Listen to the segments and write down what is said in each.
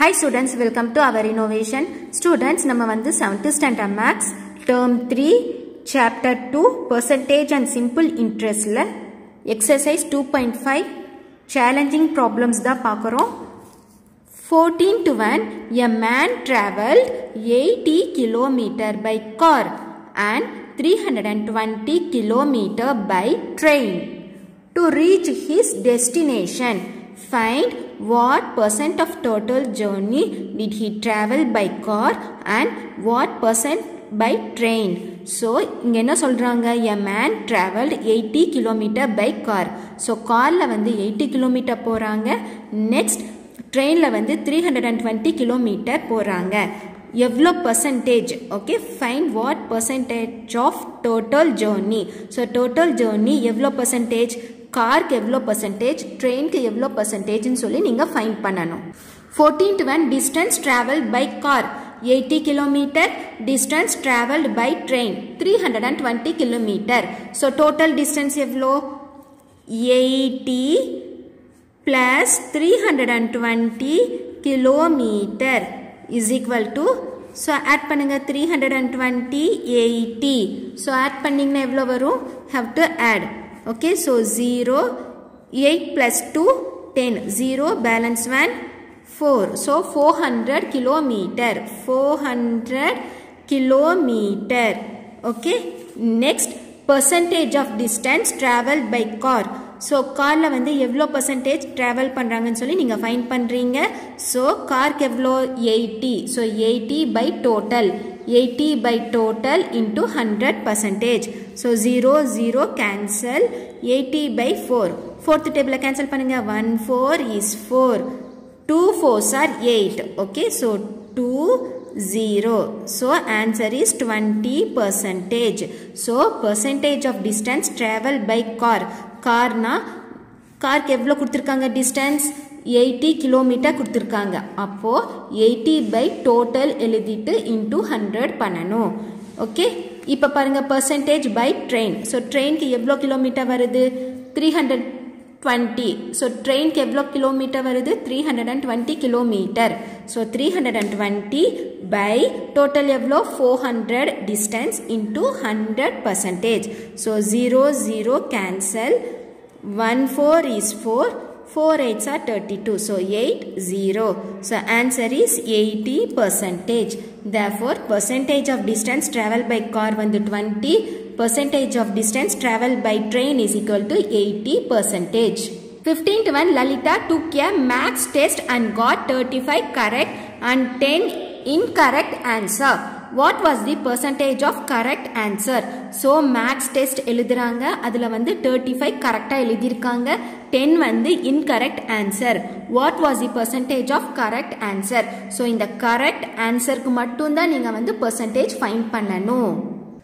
Hi students welcome to our innovation students நம்ம வந்து seventh standard maths term three chapter two percentage and simple இன்ட்ரெஸ்டில் exercise two point five challenging problems தான் பார்க்குறோம் fourteen to one a man travelled eighty kilometre by car and three hundred and twenty kilometre by train to reach his destination. Find what percent of total journey did he travel by car and what percent by train. So இங்கே என்ன சொல்கிறாங்க a man travelled eighty kilometre by car so காரில் வந்து eighty kilometre போகிறாங்க next ட்ரெயினில் வந்து three hundred and twenty kilometre போகிறாங்க எவ்வளோ percentage okay fine what percentage of total journey so total journey எவ்வளோ பர்சன்டேஜ் காருக்கு எவ்வளோ பர்சன்டேஜ் ட்ரெயினுக்கு எவ்வளோ பர்சன்டேஜ்னு சொல்லி நீங்கள் ஃபைன் பண்ணணும் fourteen to one distance travel by car eighty kilometre distance travelled by train three hundred and twenty kilometre so total distance எவ்வளோ eighty plus 320 kilometer is equal to so add பண்ணுங்க 320 80 so add பண்ணீங்கன்னா எவ்வளோ வரும் have to add okay so 0 8 plus 2 10 0 balance 1 4 so 400 kilometer 400 kilometer okay next percentage of distance traveled by car so காரில் வந்து எவ்வளோ percentage travel பண்ணுறாங்கன்னு சொல்லி நீங்கள் ஃபைன் பண்ணுறீங்க ஸோ காருக்கு எவ்வளோ eighty so eighty by total eighty by total into hundred percentage so zero zero cancel eighty by four fourth டேபிளில் கேன்சல் பண்ணுங்கள் one four is four two fours are eight okay so two zero so answer is 20 percentage so percentage of distance travel by car கார்னா காருக்கு எவ்வளோ கொடுத்துருக்காங்க distance eighty kilometre கொடுத்துருக்காங்க அப்போது eighty by total எழுதிட்டு into hundred பண்ணணும் okay இப்போ பாருங்கள் பர்சன்டேஜ் பை ட்ரெயின் ஸோ ட்ரெயினுக்கு எவ்வளோ கிலோமீட்டர் வருது த்ரீ ஹண்ட்ரட் டுவெண்ட்டி ஸோ ட்ரெயினுக்கு எவ்வளோ கிலோமீட்டர் வருது three hundred and twenty kilometre so three hundred and twenty by total எவ்வளோ four hundred distance into hundred percentage so zero zero cancel one four is four four eights are thirty two so eight zero so answer is eighty percentage therefore percentage of distance travel by car வந்து 20 percentage of distance travel by train is equal to 80 percentage 15 to 1 Lalita took a max test and got 35 correct and 10 incorrect answer what was the percentage of correct answer so max test எழுதுறாங்க அதுல வந்து 35 கரெக்டா எழுதியிருக்காங்க 10 வந்து incorrect answer what was the percentage of correct answer so இந்த correct answerக்கு மட்டும்தான் நீங்க வந்து percentage find பண்ணணும்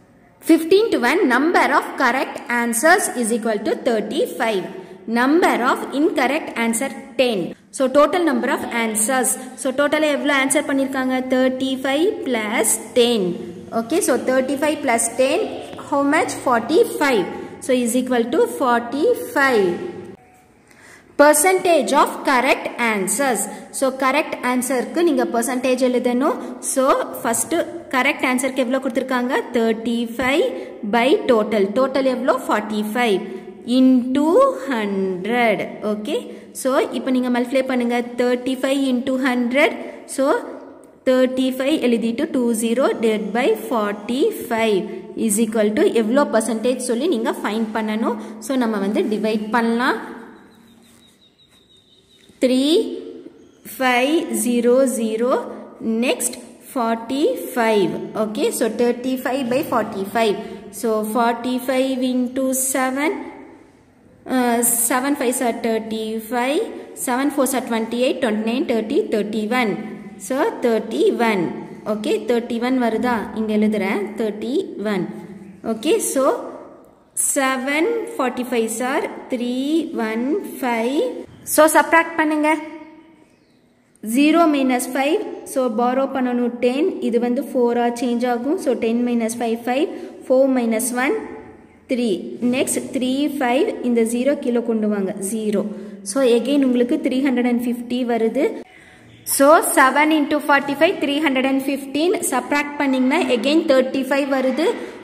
15 to 1 number of correct answers is equal to 35 number of incorrect answer 10 so total number of answers so total எவ்வளோ answer பண்ணிருக்காங்க 35 plus 10 okay so 35 plus 10 how much 45 so is equal to 45 percentage of correct answers so correct answerக்கு நீங்க percentage எழுதணும் so first correct answerக்கு எவ்வளோ கொடுத்துருக்காங்க 35 by total total எவ்வளோ 45 into 100 okay so இப்போ நீங்க multiply பண்ணுங்க 35 into 100 so 35 எழுதிட்டு 20 divided by 45 is equal to எவ்வளோ percentage சொல்லி நீங்க find பண்ணணும் so நம்ம வந்து divide பண்ணலாம் 3 5 0 0 next 45 okay so 35 by 45 so 45 into 7 uh, 7 5 are 35 7 4 are 28 29 30 31 so 31 okay 31 வருதா இங்க எழுதுறேன் 31 okay so 7 45 are 3 1 5 so subtract பண்ணுங்க zero minus five so borrow பண்ணணும் டென் இது வந்து ஃபோராக சேஞ்ச் ஆகும் so ten minus five five four minus one three next three five இந்த ஜீரோ கீழே கொண்டு வாங்க ஜீரோ ஸோ எகெயின் உங்களுக்கு த்ரீ ஹண்ட்ரட் அண்ட் ஃபிஃப்டி வருது so seven into forty five three hundred and fifteen subtract பண்ணிங்கன்னா again thirty five வருது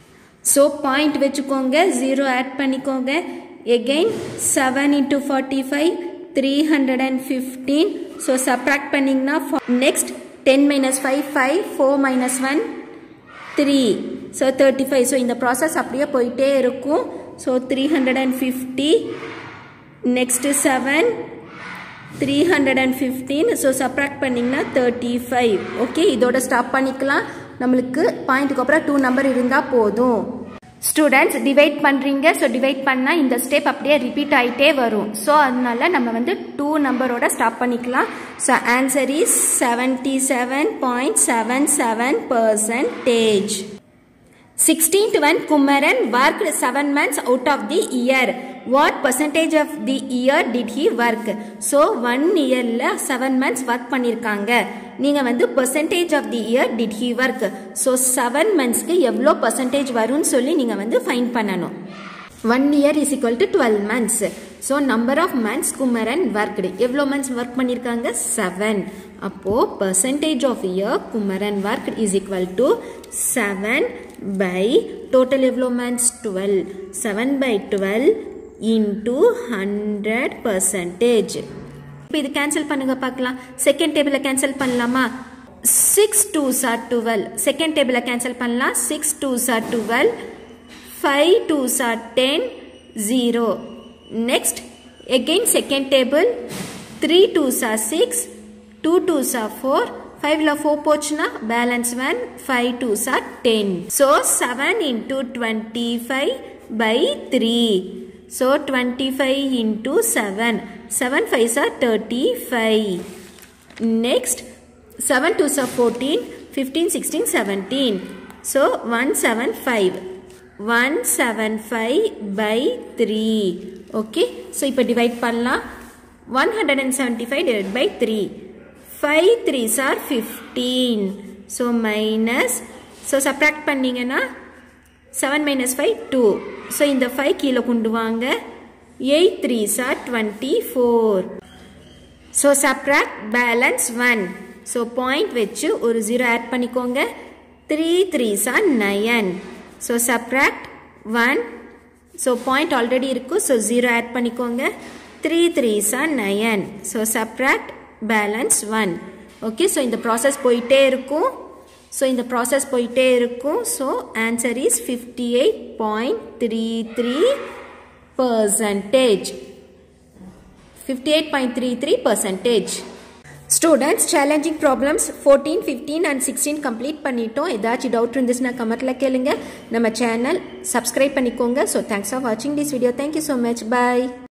so point வச்சுக்கோங்க zero add பண்ணிக்கோங்க again seven into forty five three hundred and fifteen so subtract பண்ணிங்கன்னா next ten minus five five four minus one three so thirty five so இந்த process அப்படியே போயிட்டே இருக்கும் so three hundred and fifty next seven three hundred and fifteen so subtract பண்ணிங்கன்னா thirty five okay இதோட stop பண்ணிக்கலாம் நம்மளுக்கு பாயிண்ட்டுக்கு அப்புறம் டூ நம்பர் இருந்தால் போதும் ஸ்டூடெண்ட்ஸ் டிவைட் பண்ணுறீங்க ஸோ டிவைட் பண்ணால் இந்த ஸ்டெப் அப்படியே ரிப்பீட் ஆகிட்டே வரும் ஸோ அதனால நம்ம வந்து டூ நம்பரோட ஸ்டாப் பண்ணிக்கலாம் so answer is seventy seven point seven seven percentage sixteenth one Kumaran work seven months out of the year what percentage of the year did he work so one இயரில் seven months work பண்ணியிருக்காங்க நீங்கள் வந்து percentage of the year did he work so seven மந்த்ஸ்க்கு எவ்வளோ percentage வரும்னு சொல்லி நீங்கள் வந்து ஃபைன் பண்ணணும் one year is equal to twelve months so number of months Kumaran worked எவ்வளோ மந்த்ஸ் ஒர்க் பண்ணியிருக்காங்க செவன் அப்போது percentage of year Kumaran work is equal to seven by total எவ்வளோ months twelve seven by twelve into hundred percentage இப்போ இது cancel பண்ணுங்க பார்க்கலாம் second டேபிளில் cancel பண்ணலாமா six twos are twelve second டேபிளில் கேன்சல் பண்ணலாம் six twos are twelve five twos are ten zero next again second table three twos are six two twos are four ஃபைவ்ல four போச்சுன்னா balance one five twos are ten so seven into twenty five by three so twenty five into seven seven fives are thirty five next seven twos are fourteen fifteen sixteen seventeen so one seven five one seven five by three okay so இப்போ divide பண்ணலாம் one hundred and seventy five divide by three five threes are fifteen so minus so subtract பண்ணிங்கன்னா seven minus five two so இந்த five கீழே கொண்டு வாங்க eight threes are twenty four so subtract balance one so point வச்சு ஒரு zero add பண்ணிக்கோங்க three threes are nine so subtract one so point already இருக்கும் so zero add பண்ணிக்கோங்க three threes are nine so subtract balance one okay so இந்த process போயிட்டே இருக்கும் so இந்த process போயிட்டே இருக்கும் so answer is fifty eight point three three percentage fifty eight point three three percentage students challenging problems fourteen fifteen and sixteen complete பண்ணிட்டோம் ஏதாச்சும் doubt இருந்துச்சுன்னா கமெண்ட்டில் கேளுங்க நம்ம சேனல் சப்ஸ்கிரைப் பண்ணிக்கோங்க ஸோ தேங்க்ஸ் ஃபார் வாட்சிங் this video thank you so much bye